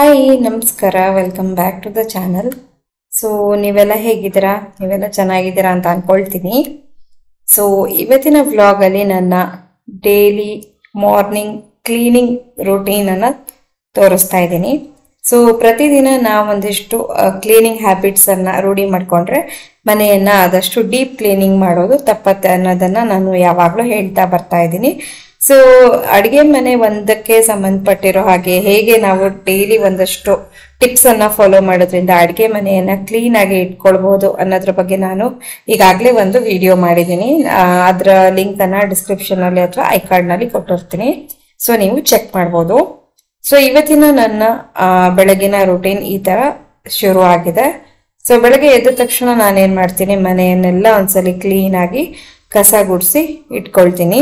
hi ನಮಸ್ಕಾರ welcome back to the channel so ನೀವೆಲ್ಲ ಹೇಗಿದ್ದೀರಾ ನೀವೆಲ್ಲ ಚೆನ್ನಾಗಿದ್ದೀರಾ ಅಂತ ಅನ್ಕೊಳ್ತೀನಿ ಸೊ ಇವತ್ತಿನ ವ್ಲಾಗಲ್ಲಿ ನನ್ನ ಡೈಲಿ ಮಾರ್ನಿಂಗ್ ಕ್ಲೀನಿಂಗ್ ರೂಟೀನನ್ನು ತೋರಿಸ್ತಾ ಇದ್ದೀನಿ ಸೊ ಪ್ರತಿದಿನ ನಾವು ಒಂದಿಷ್ಟು ಕ್ಲೀನಿಂಗ್ ಹ್ಯಾಬಿಟ್ಸನ್ನು ರೂಢಿ ಮಾಡಿಕೊಂಡ್ರೆ ಮನೆಯನ್ನು ಆದಷ್ಟು ಡೀಪ್ ಕ್ಲೀನಿಂಗ್ ಮಾಡೋದು ತಪ್ಪತ್ತೆ ಅನ್ನೋದನ್ನು ನಾನು ಯಾವಾಗಲೂ ಹೇಳ್ತಾ ಬರ್ತಾ ಇದ್ದೀನಿ ಸೊ ಅಡುಗೆ ಮನೆ ಒಂದಕ್ಕೆ ಸಂಬಂಧಪಟ್ಟಿರೋ ಹಾಗೆ ಹೇಗೆ ನಾವು ಡೈಲಿ ಒಂದಷ್ಟು ಟಿಪ್ಸ್ ಅನ್ನ ಫಾಲೋ ಮಾಡೋದ್ರಿಂದ ಅಡುಗೆ ಮನೆಯನ್ನ ಕ್ಲೀನ್ ಆಗಿ ಇಟ್ಕೊಳ್ಬಹುದು ಅನ್ನೋದ್ರ ಬಗ್ಗೆ ನಾನು ಈಗಾಗಲೇ ಒಂದು ವಿಡಿಯೋ ಮಾಡಿದ್ದೀನಿ ಆ, ಅದರ ಲಿಂಕ್ ಅನ್ನ ಡಿಸ್ಕ್ರಿಪ್ಷನ್ ಅಲ್ಲಿ ಅಥವಾ ಐ ಕಾರ್ಡ್ ನಲ್ಲಿ ಕೊಟ್ಟಿರ್ತೀನಿ ಸೊ ನೀವು ಚೆಕ್ ಮಾಡ್ಬೋದು ಸೊ ಇವತ್ತಿನ ನನ್ನ ಆ, ಬೆಳಗಿನ ರೂಟೀನ್ ಈ ತರ ಶುರು ಆಗಿದೆ ಸೊ ಬೆಳಗ್ಗೆ ಎದ್ದ ತಕ್ಷಣ ನಾನೇನ್ ಮಾಡ್ತೀನಿ ಮನೆಯನ್ನೆಲ್ಲ ಒಂದ್ಸಲಿ ಕ್ಲೀನ್ ಆಗಿ ಕಸ ಗುಡಿಸಿ ಇಟ್ಕೊಳ್ತೀನಿ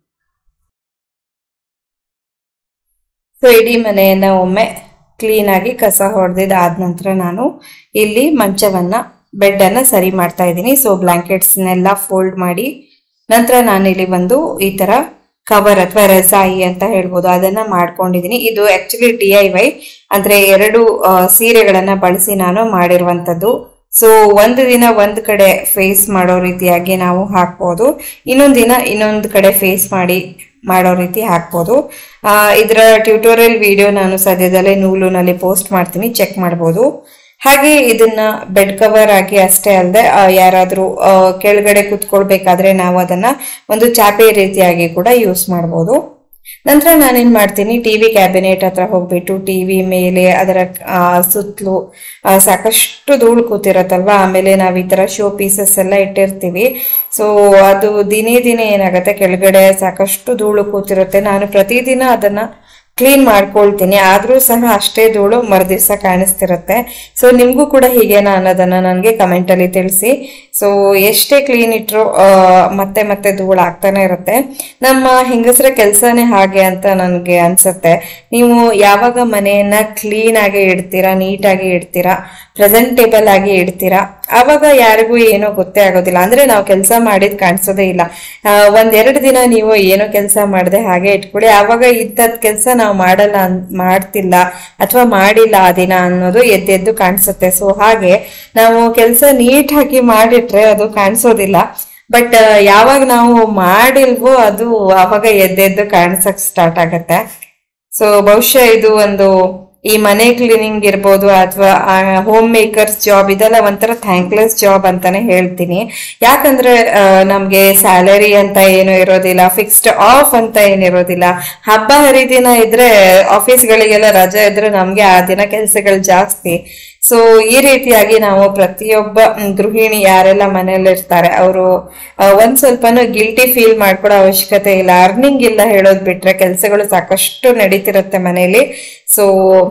ಸೊ ಇಡೀ ಮನೆಯನ್ನ ಒಮ್ಮೆ ಕ್ಲೀನ್ ಆಗಿ ಕಸ ಹೊಡೆದಿದ್ದಾದ ನಂತರ ನಾನು ಇಲ್ಲಿ ಮಂಚವನ್ನ ಬೆಡ್ ಅನ್ನ ಸರಿ ಮಾಡ್ತಾ ಇದ್ದೀನಿ ಸೊ ಬ್ಲಾಂಕೆಟ್ಸ್ನೆಲ್ಲ ಫೋಲ್ಡ್ ಮಾಡಿ ನಂತರ ನಾನಿಲ್ಲಿ ಒಂದು ಈ ತರ ಕವರ್ ಅಥವಾ ರಸಾಯಿ ಅಂತ ಹೇಳ್ಬೋದು ಅದನ್ನ ಮಾಡ್ಕೊಂಡಿದ್ದೀನಿ ಇದು ಆಕ್ಚುಲಿ ಡಿ ಐ ವೈ ಅಂದ್ರೆ ಎರಡು ಆ, ಸೀರೆಗಳನ್ನ ಬಳಸಿ ನಾನು ಮಾಡಿರುವಂತದ್ದು ಸೊ ಒಂದು ದಿನ ಒಂದ್ ಕಡೆ ಫೇಸ್ ಮಾಡೋ ರೀತಿಯಾಗಿ ನಾವು ಹಾಕ್ಬೋದು ಇನ್ನೊಂದ್ ದಿನ ಇನ್ನೊಂದ್ ಕಡೆ ಫೇಸ್ ಮಾಡಿ ಮಾಡೋ ರೀತಿ ಹಾಕ್ಬೋದು ಆ, ಇದರ ಟ್ಯೂಟೋರಿಯಲ್ ವಿಡಿಯೋ ನಾನು ಸದ್ಯದಲ್ಲೇ ನೂಲುನಲ್ಲಿ ಪೋಸ್ಟ್ ಮಾಡ್ತೀನಿ ಚೆಕ್ ಮಾಡ್ಬೋದು ಹಾಗೆ ಇದನ್ನ ಬೆಡ್ ಕವರ್ ಆಗಿ ಅಷ್ಟೇ ಅಲ್ಲದೆ ಯಾರಾದ್ರೂ ಆ, ಕೆಳಗಡೆ ಕುತ್ಕೊಳ್ಬೇಕಾದ್ರೆ ನಾವು ಅದನ್ನ ಒಂದು ಚಾಪೆ ರೀತಿಯಾಗಿ ಕೂಡ ಯೂಸ್ ಮಾಡ್ಬೋದು ನಂತರ ನಾನೇನ್ ಮಾಡ್ತೀನಿ ಟಿವಿ ಕ್ಯಾಬಿನೆಟ್ ಹತ್ರ ಹೋಗ್ಬಿಟ್ಟು ಟಿವಿ ಮೇಲೆ ಅದರ ಆ, ಸುತ್ತಲೂ ಆ, ಸಾಕಷ್ಟು ಧೂಳು ಕೂತಿರತ್ತಲ್ವಾ ಆಮೇಲೆ ನಾವ್ ಈ ತರ ಶೋ ಪೀಸಸ್ ಎಲ್ಲ ಇಟ್ಟಿರ್ತೀವಿ ಸೊ ಅದು ದಿನೇ ದಿನೇ ಏನಾಗತ್ತೆ ಕೆಳಗಡೆ ಸಾಕಷ್ಟು ಧೂಳು ಕೂತಿರುತ್ತೆ ನಾನು ಪ್ರತಿದಿನ ಅದನ್ನ ಕ್ಲೀನ್ ಮಾಡ್ಕೊಳ್ತೀನಿ ಆದ್ರೂ ಸಹ ಅಷ್ಟೇ ಧೂಳು ಮರುದಿವ್ಸ ಕಾಣಿಸ್ತಿರುತ್ತೆ ಸೊ ನಿಮ್ಗೂ ಕೂಡ ಹೀಗೇನಾ ಅನ್ನೋದನ್ನ ನನಗೆ ಕಮೆಂಟ್ ಅಲ್ಲಿ ತಿಳಿಸಿ ಸೊ ಎಷ್ಟೇ ಕ್ಲೀನ್ ಇಟ್ರು ಆ, ಮತ್ತೆ ಮತ್ತೆ ಧೂಳು ಆಗ್ತಾನೆ ಇರುತ್ತೆ ನಮ್ಮ ಹೆಂಗಸರ ಕೆಲಸನೇ ಹಾಗೆ ಅಂತ ನನಗೆ ಅನ್ಸುತ್ತೆ ನೀವು ಯಾವಾಗ ಮನೆಯನ್ನ ಕ್ಲೀನ್ ಆಗಿ ಇಡ್ತೀರಾ ನೀಟಾಗಿ ಇಡ್ತೀರಾ ಪ್ರೆಸೆಂಟೇಬಲ್ ಆಗಿ ಇಡ್ತೀರಾ ಆವಾಗ ಯಾರಿಗೂ ಏನೋ ಗೊತ್ತೇ ಆಗೋದಿಲ್ಲ ಅಂದ್ರೆ ನಾವು ಕೆಲಸ ಮಾಡಿದ್ ಕಾಣಿಸೋದೇ ಇಲ್ಲ ಆ, ಒಂದೆರಡು ದಿನ ನೀವು ಏನೋ ಕೆಲಸ ಮಾಡದೆ ಹಾಗೆ ಇಟ್ಕೊಳ್ಳಿ ಆವಾಗ ಇಂಥದ್ ಕೆಲಸ ನಾವು ಮಾಡಲ್ಲ ಅನ್- ಮಾಡ್ತಿಲ್ಲ ಅಥವಾ ಮಾಡಿಲ್ಲ ಆ ದಿನ ಅನ್ನೋದು ಎದ್ದೆದ್ದು ಕಾಣಿಸುತ್ತೆ ಸೊ ಹಾಗೆ ನಾವು ಕೆಲಸ ನೀಟಾಗಿ ಮಾಡಿಟ್ರೆ ಅದು ಕಾಣಿಸೋದಿಲ್ಲ ಬಟ್ ಯಾವಾಗ ನಾವು ಮಾಡಿಲ್ವೋ ಅದು ಆವಾಗ ಎದ್ದೆದ್ದು ಕಾಣಿಸಕ್ ಸ್ಟಾರ್ಟ್ ಆಗತ್ತೆ ಸೊ ಬಹುಶಃ ಇದು ಒಂದು ಈ ಮನೆ ಕ್ಲೀನಿಂಗ್ ಇರ್ಬೋದು ಅಥವಾ ಹೋಮ್ ಮೇಕರ್ಸ್ ಜಾಬ್ ಇದೆಲ್ಲ ಒಂಥರ ಥ್ಯಾಂಕ್ಲೆಸ್ ಜಾಬ್ ಅಂತಾನೆ ಹೇಳ್ತೀನಿ ಯಾಕಂದ್ರೆ ಆ, ನಮ್ಗೆ ಸ್ಯಾಲರಿ ಅಂತ ಏನು ಇರೋದಿಲ್ಲ ಫಿಕ್ಸ್ಡ್ ಆಫ್ ಅಂತ ಏನಿರೋದಿಲ್ಲ ಹಬ್ಬ ಹರಿದಿನ ಇದ್ರೆ ಆಫೀಸ್ಗಳಿಗೆಲ್ಲ ರಜೆ ಇದ್ರೆ ನಮ್ಗೆ ಆ ದಿನ ಕೆಲಸಗಳು ಜಾಸ್ತಿ ಸೊ ಈ ರೀತಿಯಾಗಿ ನಾವು ಪ್ರತಿಯೊಬ್ಬ ಮ್, ಗೃಹಿಣಿ ಯಾರೆಲ್ಲ ಮನೇಲಿ ಇರ್ತಾರೆ ಅವರು ಒಂದ್ ಸ್ವಲ್ಪನೂ ಗಿಲ್ಟಿ ಫೀಲ್ ಮಾಡ್ಕೊಡೋ ಅವಶ್ಯಕತೆ ಇಲ್ಲ ಅರ್ನಿಂಗ್ ಇಲ್ಲ ಹೇಳೋದ್ ಬಿಟ್ರೆ ಕೆಲಸಗಳು ಸಾಕಷ್ಟು ನಡೀತಿರುತ್ತೆ ಮನೇಲಿ ಸೊ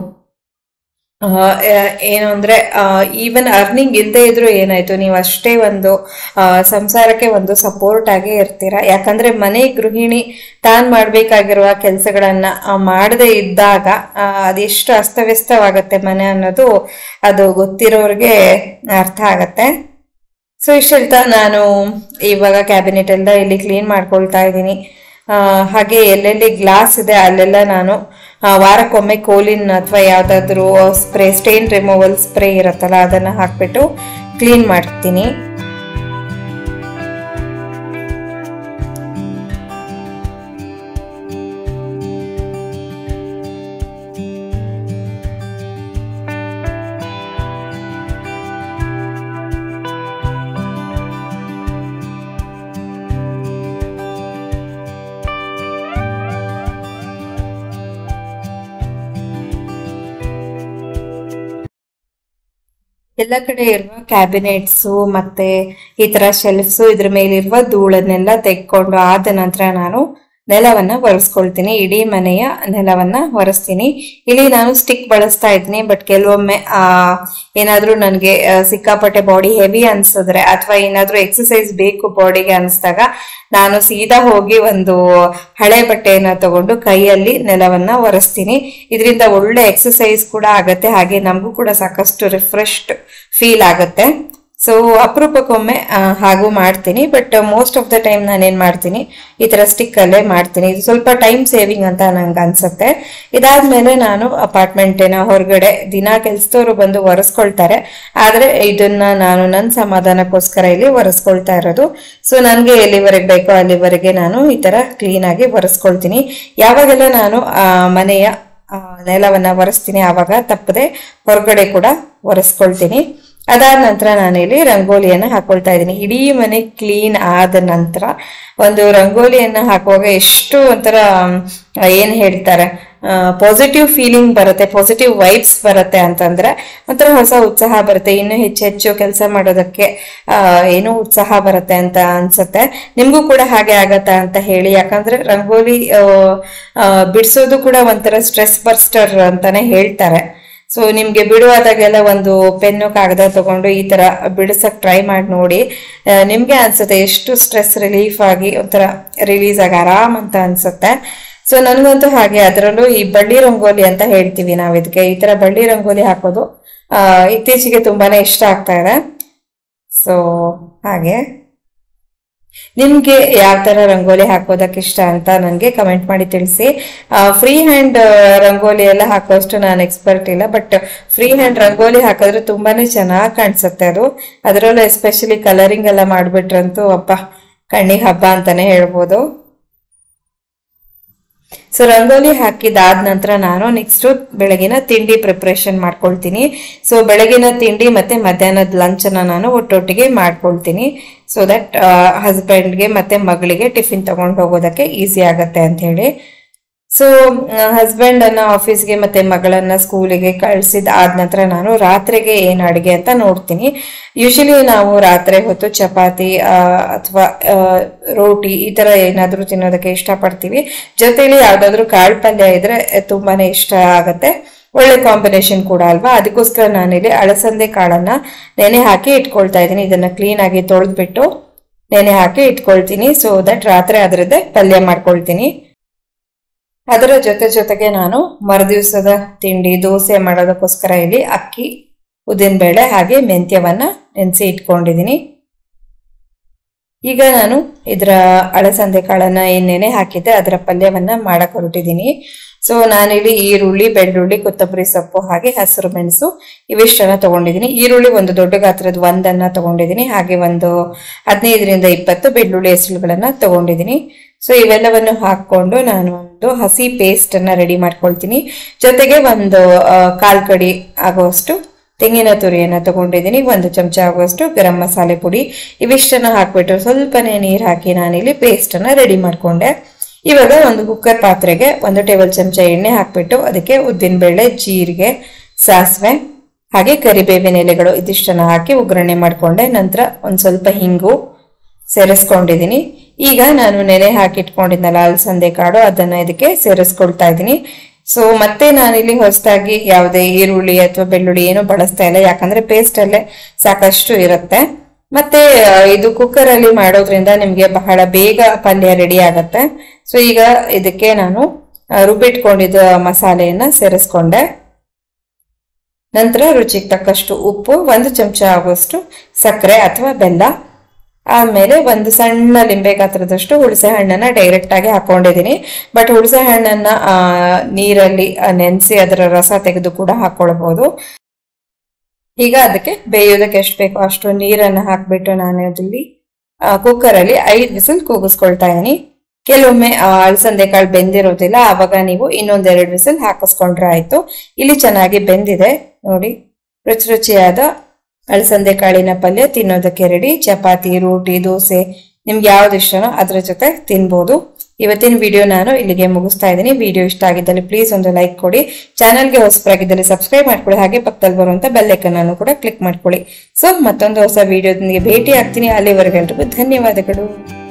ಏನು ಅಂದ್ರೆ ಈವನ್ ಅರ್ನಿಂಗ್ ಇಲ್ಲದೆ ಇದ್ರೂ ಏನಾಯ್ತು ನೀವು ಅಷ್ಟೇ ಒಂದು ಆ, ಸಂಸಾರಕ್ಕೆ ಒಂದು ಸಪೋರ್ಟ್ ಆಗೇ ಇರ್ತೀರಾ ಯಾಕಂದ್ರೆ ಮನೆ ಗೃಹಿಣಿ ತಾನ್ ಮಾಡ್ಬೇಕಾಗಿರುವ ಕೆಲಸಗಳನ್ನ ಮಾಡದೇ ಇದ್ದಾಗ ಆ, ಅದೆಷ್ಟು ಅಸ್ತವ್ಯಸ್ತವಾಗತ್ತೆ ಮನೆ ಅನ್ನೋದು ಅದು ಗೊತ್ತಿರೋರಿಗೆ ಅರ್ಥ ಆಗತ್ತೆ ಸೊ ಇಷ್ಟು ಹೇಳ್ತಾ ನಾನು ಇವಾಗ ಕ್ಯಾಬಿನೆಟ್ ಎಲ್ಲ ಇಲ್ಲಿ ಕ್ಲೀನ್ ಮಾಡ್ಕೊಳ್ತಾ ಇದ್ದೀನಿ ಆ, ಹಾಗೆ ಎಲ್ಲೆಲ್ಲಿ ಗ್ಲಾಸ್ ಇದೆ ಅಲ್ಲೆಲ್ಲ ನಾನು ಆ, ವಾರಕ್ಕೊಮ್ಮೆ ಕೋಲಿನ್ ಅಥವಾ ಯಾವ್ದಾದ್ರು ಸ್ಪ್ರೇ ಸ್ಟೇನ್ ರಿಮೂವಲ್ ಸ್ಪ್ರೇ ಇರುತ್ತಲ್ಲ ಅದನ್ನ ಹಾಕ್ಬಿಟ್ಟು ಕ್ಲೀನ್ ಮಾಡ್ತೀನಿ ಎಲ್ಲ ಕಡೆ ಇರುವ ಕ್ಯಾಬಿನೆಟ್ಸು ಮತ್ತೆ ಈ ತರ ಶೆಲ್ಫ್ಸು ಇದ್ರ ಮೇಲಿರುವ ಧೂಳನ್ನೆಲ್ಲ ತೆಗೆಕೊಂಡು ಆದ ನಂತರ ನಾನು ನೆಲವನ್ನ ಒರೆಸ್ಕೊಳ್ತೀನಿ ಇಡೀ ಮನೆಯ ನೆಲವನ್ನ ಒರೆಸ್ತೀನಿ ಇಲ್ಲಿ ನಾನು ಸ್ಟಿಕ್ ಬಳಸ್ತಾ ಇದ್ದೀನಿ ಬಟ್ ಕೆಲವೊಮ್ಮೆ ಆ ಏನಾದ್ರೂ ನನಗೆ ಸಿಕ್ಕಾಪಟ್ಟೆ ಬಾಡಿ ಹೆವಿ ಅನ್ಸಿದ್ರೆ ಅಥವಾ ಏನಾದ್ರೂ ಎಕ್ಸಸೈಸ್ ಬೇಕು ಬಾಡಿಗೆ ಅನಿಸ್ದಾಗ ನಾನು ಸೀದಾ ಹೋಗಿ ಒಂದು ಹಳೆ ಬಟ್ಟೆಯನ್ನ ತಗೊಂಡು ಕೈಯಲ್ಲಿ ನೆಲವನ್ನ ಒರೆಸ್ತೀನಿ ಇದರಿಂದ ಒಳ್ಳೆ ಎಕ್ಸಸೈಸ್ ಕೂಡ ಆಗತ್ತೆ ಹಾಗೆ ನಮಗೂ ಕೂಡ ಸಾಕಷ್ಟು ರಿಫ್ರೆಶ್ಡ್ ಫೀಲ್ ಆಗುತ್ತೆ ಸೊ ಅಪರೂಪಕ್ಕೊಮ್ಮೆ ಆ, ಹಾಗೂ ಮಾಡ್ತೀನಿ but most of the time ನಾನೇನ್ ಮಾಡ್ತೀನಿ ಈ ತರ ಸ್ಟಿಕ್ ಅಲ್ಲೇ ಮಾಡ್ತೀನಿ ಇದು ಸ್ವಲ್ಪ ಟೈಮ್ ಸೇವಿಂಗ್ ಅಂತ ನಂಗೆ ಅನ್ಸುತ್ತೆ ಇದಾದ್ಮೇಲೆ ನಾನು ಅಪಾರ್ಟ್ಮೆಂಟಿನ ಹೊರಗಡೆ ದಿನ ಕೆಲ್ಸದವರು ಬಂದು ಒರೆಸ್ಕೊಳ್ತಾರೆ ಆದ್ರೆ ಇದನ್ನ ನಾನು ನನ್ನ ಸಮಾಧಾನಕ್ಕೋಸ್ಕರ ಇಲ್ಲಿ ಒರೆಸ್ಕೊಳ್ತಾ ಇರೋದು ಸೊ ನನಗೆ ಎಲ್ಲಿವರೆಗೆ ಬೇಕೋ ಅಲ್ಲಿವರೆಗೆ ನಾನು ಈ ತರ ಕ್ಲೀನ್ ಆಗಿ ಒರೆಸ್ಕೊಳ್ತೀನಿ ಯಾವಾಗೆಲ್ಲ ನಾನು ಆ, ಮನೆಯ ಆ, ನೆಲವನ್ನ ಒರೆಸ್ತೀನಿ ಆವಾಗ ತಪ್ಪದೆ ಹೊರಗಡೆ ಕೂಡ ಒರೆಸ್ಕೊಳ್ತೀನಿ ಅದಾದ ನಂತರ ನಾನಿಲ್ಲಿ ರಂಗೋಲಿಯನ್ನ ಹಾಕೊಳ್ತಾ ಇದ್ದೀನಿ ಇಡೀ ಮನೆ ಕ್ಲೀನ್ ಆದ ನಂತರ ಒಂದು ರಂಗೋಲಿಯನ್ನ ಹಾಕುವಾಗ ಎಷ್ಟು ಒಂಥರ ಮ್, ಏನ್ ಹೇಳ್ತಾರೆ ಪಾಸಿಟಿವ್ ಫೀಲಿಂಗ್ ಬರುತ್ತೆ ಪಾಸಿಟಿವ್ ವೈಬ್ಸ್ ಬರುತ್ತೆ ಅಂತಂದ್ರೆ ಒಂಥರ ಹೊಸ ಉತ್ಸಾಹ ಬರುತ್ತೆ ಇನ್ನು ಹೆಚ್ಚು ಹೆಚ್ಚು ಕೆಲಸ ಮಾಡೋದಕ್ಕೆ ಆ, ಏನೋ ಉತ್ಸಾಹ ಬರುತ್ತೆ ಅಂತ ಅನ್ಸುತ್ತೆ ನಿಮ್ಗೂ ಕೂಡ ಹಾಗೆ ಆಗತ್ತಾ ಅಂತ ಹೇಳಿ ಯಾಕಂದ್ರೆ ರಂಗೋಲಿ ಆ, ಆ, ಬಿಡ್ಸೋದು ಕೂಡ ಒಂಥರ ಸ್ಟ್ರೆಸ್ ಬರ್ಸ್ಟರ್ ಅಂತಾನೆ ಹೇಳ್ತಾರೆ ಸೊ ನಿಮ್ಗೆ ಬಿಡುವಾದಾಗೆಲ್ಲ ಒಂದು ಪೆನ್ನು ಕಾಗದ ತಗೊಂಡು ಈ ತರ ಬಿಡಿಸಕ್ ಟ್ರೈ ಮಾಡಿ ನೋಡಿ ಆ, ನಿಮ್ಗೆ ಅನ್ಸುತ್ತೆ ಎಷ್ಟು ಸ್ಟ್ರೆಸ್ ರಿಲೀಫ್ ಆಗಿ ಒಂಥರ ರಿಲೀಸ್ ಆಗಿ ಆರಾಮ್ ಅಂತ ಅನ್ಸುತ್ತೆ ಸೊ ನನಗಂತೂ ಹಾಗೆ ಅದರಲ್ಲೂ ಈ ಬಳ್ಳಿ ರಂಗೋಲಿ ಅಂತ ಹೇಳ್ತೀವಿ ನಾವು ಇದಕ್ಕೆ ಈ ತರ ಬಳ್ಳಿ ರಂಗೋಲಿ ಹಾಕೋದು ಆ, ಇತ್ತೀಚೆಗೆ ತುಂಬಾನೇ ಇಷ್ಟ ಆಗ್ತಾ ಇದೆ ಸೊ ಹಾಗೆ ನಿಮ್ಗೆ ಯಾವ ತರ ರಂಗೋಲಿ ಹಾಕೋದಕ್ಕೆ ಇಷ್ಟ ಅಂತ ನನಗೆ ಕಮೆಂಟ್ ಮಾಡಿ ತಿಳಿಸಿ ಫ್ರೀ ಹ್ಯಾಂಡ್ ರಂಗೋಲಿ ಎಲ್ಲ ಹಾಕೋಷ್ಟು ನಾನು ಎಕ್ಸ್ಪರ್ಟ್ ಇಲ್ಲ ಬಟ್ ಫ್ರೀ ಹ್ಯಾಂಡ್ ರಂಗೋಲಿ ಹಾಕಿದ್ರೆ ತುಂಬಾನೇ ಚೆನ್ನಾಗಿ ಕಾಣಿಸುತ್ತೆ ಅದು ಅದರಲ್ಲೂ ಎಸ್ಪೆಷಲಿ ಕಲರಿಂಗ್ ಎಲ್ಲ ಮಾಡ್ಬಿಟ್ರಂತೂ ಅಪ್ಪ ಕಣ್ಣಿಗೆ ಹಬ್ಬ ಅಂತಾನೆ ಹೇಳ್ಬೋದು ಸೊ ರಂಗೋಲಿ ಹಾಕಿದಾದ ನಂತರ ನಾನು ನೆಕ್ಸ್ಟ್ ಬೆಳಗಿನ ತಿಂಡಿ ಪ್ರಿಪ್ರೇಷನ್ ಮಾಡ್ಕೊಳ್ತೀನಿ ಸೊ ಬೆಳಗಿನ ತಿಂಡಿ ಮತ್ತೆ ಮಧ್ಯಾಹ್ನದ ಲಂಚ್ ಅನ್ನ ನಾನು ಒಟ್ಟೊಟ್ಟಿಗೆ ಮಾಡ್ಕೊಳ್ತೀನಿ ಸೊ ದಟ್ ಹಸ್ಬೆಂಡ್ಗೆ ಮತ್ತೆ ಮಗಳಿಗೆ ಟಿಫಿನ್ ತಗೊಂಡು ಹೋಗೋದಕ್ಕೆ ಈಸಿ ಆಗತ್ತೆ ಅಂತ ಹೇಳಿ ಸೊ ಹಸ್ಬೆಂಡ್ ಅನ್ನ ಆಫೀಸ್ಗೆ ಮತ್ತೆ ಮಗಳನ್ನ ಸ್ಕೂಲಿಗೆ ಕಳ್ಸಿದ ಆದ ನಂತರ ನಾನು ರಾತ್ರಿಗೆ ಏನ್ ಅಡಿಗೆ ಅಂತ ನೋಡ್ತೀನಿ ಯೂಶಲಿ ನಾವು ರಾತ್ರಿ ಹೊತ್ತು ಚಪಾತಿ ಅಥವಾ ರೋಟಿ ಈ ತರ ಏನಾದ್ರೂ ತಿನ್ನೋದಕ್ಕೆ ಇಷ್ಟಪಡ್ತೀವಿ ಜೊತೆಲಿ ಯಾವ್ದಾದ್ರು ಕಾಳು ಪಲ್ಯ ಇದ್ರೆ ತುಂಬಾನೇ ಇಷ್ಟ ಆಗತ್ತೆ ಒಳ್ಳೆ ಕಾಂಬಿನೇಷನ್ ಕೂಡ ಅಲ್ವಾ ಅದಕ್ಕೋಸ್ಕರ ನಾನಿಲ್ಲಿ ಅಳಸಂದೆ ಕಾಳನ್ನ ನೆನೆ ಹಾಕಿ ಇಟ್ಕೊಳ್ತಾ ಇದ್ದೀನಿ ಇದನ್ನ ಕ್ಲೀನ್ ಆಗಿ ತೊಳೆದ್ಬಿಟ್ಟು ನೆನೆ ಹಾಕಿ ಇಟ್ಕೊಳ್ತೀನಿ ಸೊ ದಟ್ ರಾತ್ರಿ ಅದರದ್ದೇ ಪಲ್ಯ ಮಾಡ್ಕೊಳ್ತೀನಿ ಅದರ ಜೊತೆ ಜೊತೆಗೆ ನಾನು ಮರುದಿವಸದ ತಿಂಡಿ ದೋಸೆ ಮಾಡೋದಕ್ಕೋಸ್ಕರ ಇಲ್ಲಿ ಅಕ್ಕಿ ಉದ್ದಿನಬೇಳೆ ಹಾಗೆ ಮೆಂತ್ಯವನ್ನ ನೆನೆಸಿ ಇಟ್ಕೊಂಡಿದ್ದೀನಿ ಈಗ ನಾನು ಇದರ ಅಳಸಂದೆ ಕಾಳನ್ನ ಏನ್ ನೆನೆ ಹಾಕಿದ್ದೆ ಅದರ ಪಲ್ಯವನ್ನ ಮಾಡಕ್ ಹೊರಟಿದ್ದೀನಿ ಸೊ ನಾನಿಲ್ಲಿ ಈರುಳ್ಳಿ ಬೆಳ್ಳುಳ್ಳಿ ಕೊತ್ತಂಬರಿ ಸೊಪ್ಪು ಹಾಗೆ ಹಸಿರು ಮೆಣಸು ಇವಿಷ್ಟನ್ನ ತಗೊಂಡಿದ್ದೀನಿ ಈರುಳ್ಳಿ ಒಂದು ದೊಡ್ಡ ಗಾತ್ರದ ಒಂದನ್ನ ತಗೊಂಡಿದ್ದೀನಿ ಹಾಗೆ ಒಂದು ಹದಿನೈದರಿಂದ ಇಪ್ಪತ್ತು ಬೆಳ್ಳುಳ್ಳಿ ಹೆಸರುಗಳನ್ನ ತಗೊಂಡಿದ್ದೀನಿ ಸೊ ಇವೆಲ್ಲವನ್ನು ಹಾಕೊಂಡು ನಾನು ಒಂದು ಹಸಿ ಪೇಸ್ಟ್ ಅನ್ನ ರೆಡಿ ಮಾಡ್ಕೊಳ್ತೀನಿ ಜೊತೆಗೆ ಒಂದು ಆ, ಕಾಲ್ ಕಡಿ ಆಗುವಷ್ಟು ತೆಂಗಿನ ತುರಿಯನ್ನ ತಗೊಂಡಿದ್ದೀನಿ ಒಂದು ಚಮಚ ಆಗುವಷ್ಟು ಗರಂ ಮಸಾಲೆ ಪುಡಿ ಇವಿಷ್ಟನ್ನ ಹಾಕ್ಬಿಟ್ಟು ಸ್ವಲ್ಪನೇ ನೀರು ಹಾಕಿ ನಾನಿಲ್ಲಿ ಪೇಸ್ಟ್ ಅನ್ನ ರೆಡಿ ಮಾಡ್ಕೊಂಡೆ ಇವಾಗ ಒಂದು ಕುಕ್ಕರ್ ಪಾತ್ರೆಗೆ ಒಂದು ಟೇಬಲ್ ಚಮಚ ಎಣ್ಣೆ ಹಾಕ್ಬಿಟ್ಟು ಅದಕ್ಕೆ ಉದ್ದಿನಬೇಳೆ ಜೀರಿಗೆ ಸಾಸಿವೆ ಹಾಗೆ ಕರಿಬೇವಿನ ಎಲೆಗಳು ಇದಿಷ್ಟನ್ನ ಹಾಕಿ ಒಗ್ಗರಣೆ ಮಾಡ್ಕೊಂಡೆ ನಂತರ ಒಂದ್ ಸ್ವಲ್ಪ ಹಿಂಗು ಸೇರಿಸ್ಕೊಂಡಿದ್ದೀನಿ ಈಗ ನಾನು ನೆನೆ ಹಾಕಿಟ್ಕೊಂಡಿದ್ನಲ್ಲ ಅಲಸಂದೆ ಕಾಳು ಅದನ್ನ ಇದಕ್ಕೆ ಸೇರಿಸ್ಕೊಳ್ತಾ ಇದ್ದೀನಿ ಸೊ ಮತ್ತೆ ನಾನಿಲ್ಲಿ ಹೊಸದಾಗಿ ಯಾವುದೇ ಈರುಳ್ಳಿ ಅಥವಾ ಬೆಳ್ಳುಳ್ಳಿ ಏನು ಬಳಸ್ತಾ ಇಲ್ಲ ಯಾಕಂದ್ರೆ ಪೇಸ್ಟ್ ಅಲ್ಲೇ ಸಾಕಷ್ಟು ಇರುತ್ತೆ ಮತ್ತೆ ಆ, ಇದು ಕುಕ್ಕರ್ ಅಲ್ಲಿ ಮಾಡೋದ್ರಿಂದ ನಿಮ್ಗೆ ಬಹಳ ಬೇಗ ಪಲ್ಯ ರೆಡಿ ಆಗತ್ತೆ ಸೊ ಈಗ ಇದಕ್ಕೆ ನಾನು ಆ, ರುಬ್ಬಿಟ್ಕೊಂಡಿದ್ದ ಮಸಾಲೆಯನ್ನ ಸೇರಿಸ್ಕೊಂಡೆ ನಂತರ ರುಚಿಗೆ ತಕ್ಕಷ್ಟು ಉಪ್ಪು ಒಂದು ಚಮಚ ಆಗುವಷ್ಟು ಸಕ್ಕರೆ ಅಥವಾ ಬೆಲ್ಲ ಆಮೇಲೆ ಒಂದು ಸಣ್ಣ ಲಿಂಬೆ ಗಾತ್ರದಷ್ಟು ಹುಣಸೆ ಹಣ್ಣನ್ನ ಡೈರೆಕ್ಟ್ ಆಗಿ ಹಾಕೊಂಡಿದ್ದೀನಿ ಬಟ್ ಹುಣಸೆ ಹಣ್ಣನ್ನ ಆ, ನೀರಲ್ಲಿ ನೆನೆಸಿ ಅದರ ರಸ ತೆಗೆದು ಕೂಡ ಹಾಕೊಳ್ಬಹುದು ಈಗ ಅದಕ್ಕೆ ಬೇಯೋದಕ್ಕೆ ಎಷ್ಟು ಬೇಕೋ ಅಷ್ಟು ನೀರನ್ನ ಹಾಕ್ಬಿಟ್ಟು ನಾನು ಅದಲ್ಲಿ ಕುಕ್ಕರ್ ಅಲ್ಲಿ ಐದು ವಿಸಿಲ್ ಕೂಗಿಸ್ಕೊಳ್ತಾ ಇದ್ದೀನಿ ಕೆಲವೊಮ್ಮೆ ಆ, ಅಲಸಂದೆ ಕಾಳು ಬೆಂದಿರೋದಿಲ್ಲ ಆವಾಗ ನೀವು ಇನ್ನೊಂದೆರಡು ವಿಸಿಲ್ ಹಾಕಿಸ್ಕೊಂಡ್ರೆ ಆಯ್ತು ಇಲ್ಲಿ ಚೆನ್ನಾಗಿ ಬೆಂದಿದೆ ನೋಡಿ ರುಚಿ ರುಚಿಯಾದ ಅಲಸಂದೆ ಕಾಳಿನ ಪಲ್ಯ ತಿನ್ನೋದಕ್ಕೆ ರೆಡಿ ಚಪಾತಿ ರೋಟಿ ದೋಸೆ ನಿಮ್ಗೆ ಯಾವ್ದು ಇಷ್ಟನೋ ಅದ್ರ ಜೊತೆ ತಿನ್ಬೋದು ಇವತ್ತಿನ ವಿಡಿಯೋ ನಾನು ಇಲ್ಲಿಗೆ ಮುಗಿಸ್ತಾ ಇದ್ದೀನಿ ವಿಡಿಯೋ ಇಷ್ಟ ಆಗಿದ್ದಲ್ಲಿ ಪ್ಲೀಸ್ ಒಂದು ಲೈಕ್ ಕೊಡಿ ಚಾನಲ್ಗೆ ಹೊಸಬರಾಗಿದ್ದಲ್ಲಿ ಸಬ್ಸ್ಕ್ರೈಬ್ ಮಾಡ್ಕೊಳ್ಳಿ ಹಾಗೆ ಪಕ್ಕದಲ್ಲಿ ಬರುವಂತ ಬೆಲ್ಲೈಕನ್ ಅನ್ನು ಕೂಡ ಕ್ಲಿಕ್ ಮಾಡ್ಕೊಳ್ಳಿ ಸೊ ಮತ್ತೊಂದು ಹೊಸ ವಿಡಿಯೋದೊಂದಿಗೆ ಭೇಟಿ ಆಗ್ತೀನಿ ಅಲ್ಲಿವರೆಗೆ ಎಲ್ರಿಗೂ ಧನ್ಯವಾದಗಳು